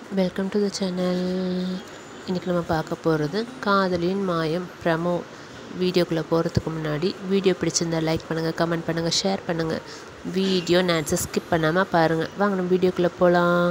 Welcome to the channel இன்றைக்கி நம்ம பார்க்க போகிறது காதலின் மாயம் ப்ரமோ வீடியோக்குள்ளே போகிறதுக்கு முன்னாடி வீடியோ பிடிச்சிருந்தா லைக் பண்ணுங்கள் கமெண்ட் பண்ணுங்கள் ஷேர் பண்ணுங்கள் வீடியோ நேட்ஸை ஸ்கிப் பண்ணாமல் பாருங்கள் வாங்க நம்ம வீடியோக்குள்ளே போகலாம்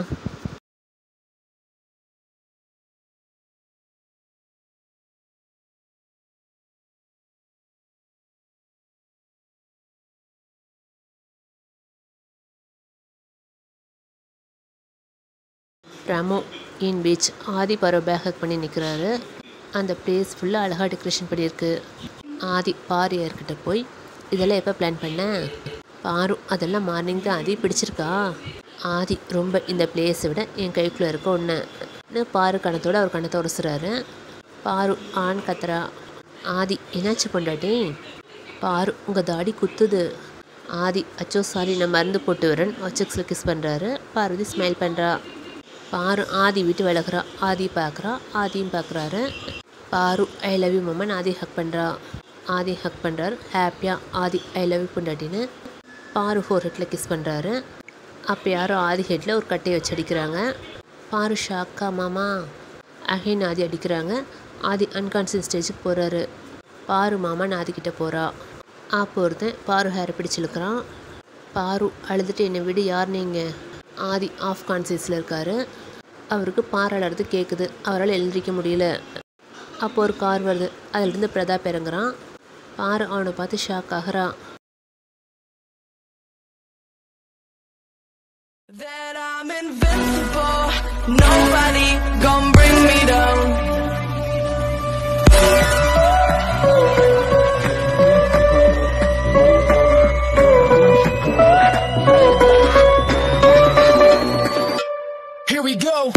ரமோ இன் பீச் ஆதி பரவ பேக் ஹக் பண்ணி நிற்கிறாரு அந்த பிளேஸ் ஃபுல்லாக அழகாக டெக்கரேஷன் பண்ணியிருக்கு ஆதி பாரியார்கிட்ட போய் இதெல்லாம் எப்போ பிளான் பண்ண பாரு அதெல்லாம் மார்னிங் தான் ஆதி பிடிச்சிருக்கா ஆதி ரொம்ப இந்த பிளேஸை விட என் கைக்குள்ளே இருக்க ஒன்று பாரு கணத்தோட அவர் கணத்தை உரசுறாரு பாரு ஆண் கத்துறா ஆதி என்னாச்சு பொண்டாட்டி பாரு உங்கள் தாடி குத்துது ஆதி அச்சோ சாரி நான் மருந்து போட்டு வரேன் அச்சக்ஸில் கிஸ் பண்ணுறாரு பார்வதி ஸ்மைல் பண்ணுறா பாரு ஆதி விட்டு விலகுறா ஆதி பார்க்குறா ஆதியும் பார்க்குறாரு பாரு ஐ லவ் யூ மம்மன் ஆதி ஹக் பண்ணுறா ஆதி ஹக் பண்ணுறாரு ஹாப்பியாக ஆதி ஐ லவ் யூ பொண்டாட்டின்னு பாரு ஃபோர் ஹெட்டில் கிஸ் பண்ணுறாரு அப்போ யாரும் ஆதி ஹெட்டில் ஒரு கட்டையை வச்சு அடிக்கிறாங்க பாரு ஷாக்கா மாமா அகைன் ஆதி அடிக்கிறாங்க ஆதி அன்கான்சியஸ் ஸ்டேஜுக்கு போகிறாரு பாரு மாமான்னு ஆதிக்கிட்ட போகிறா ஆப்போ ஒருத்தன் பாரு ஹேரை பிடிச்சு இழுக்கிறான் பாரு அழுதுட்டு என்னை விடு யார் நீங்கள் ஆதி ஆஃப் கான்சியஸில் இருக்கார் அவருக்கு பாராடுறது கேட்குது அவரால் எழுந்திரிக்க முடியல அப்போ ஒரு கார் வருது அதிலிருந்து பிரதாப் இறங்குறான் பாரு அவனை பார்த்து ஷாக் ஆகிறான் That I'm invincible, nobody gon' bring me down. Here we go.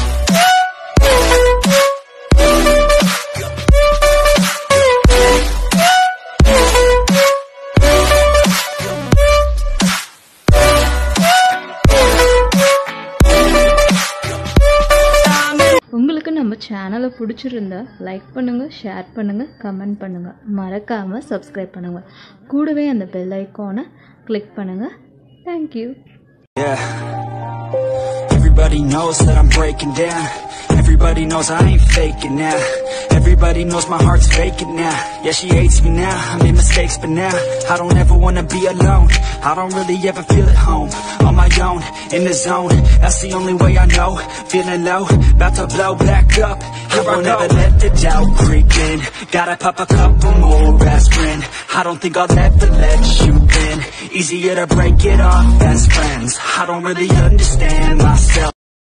உங்களுக்கு நம்ம சேனலை பிடிச்சிருந்தா லைக் பண்ணுங்கள் ஷேர் பண்ணுங்கள் கமெண்ட் பண்ணுங்கள் மறக்காமல் சப்ஸ்கிரைப் பண்ணுங்கள் கூடவே அந்த பெல் ஐக்கானை கிளிக் பண்ணுங்கள் thank you Yeah. Everybody knows that I'm breaking down. Everybody knows I ain't faking now. Everybody knows my heart's faking now. Yeah, she hates me now. I made mistakes, but now I don't ever wanna be alone. I don't really ever feel at home. On my own, in the zone. That's the only way I know. Feeling low, about to blow back up. I won't ever let the doubt creep in. Gotta pop a couple more aspirin. I don't think I'll ever let you in. Easier to break it off best friends. I don't really understand myself.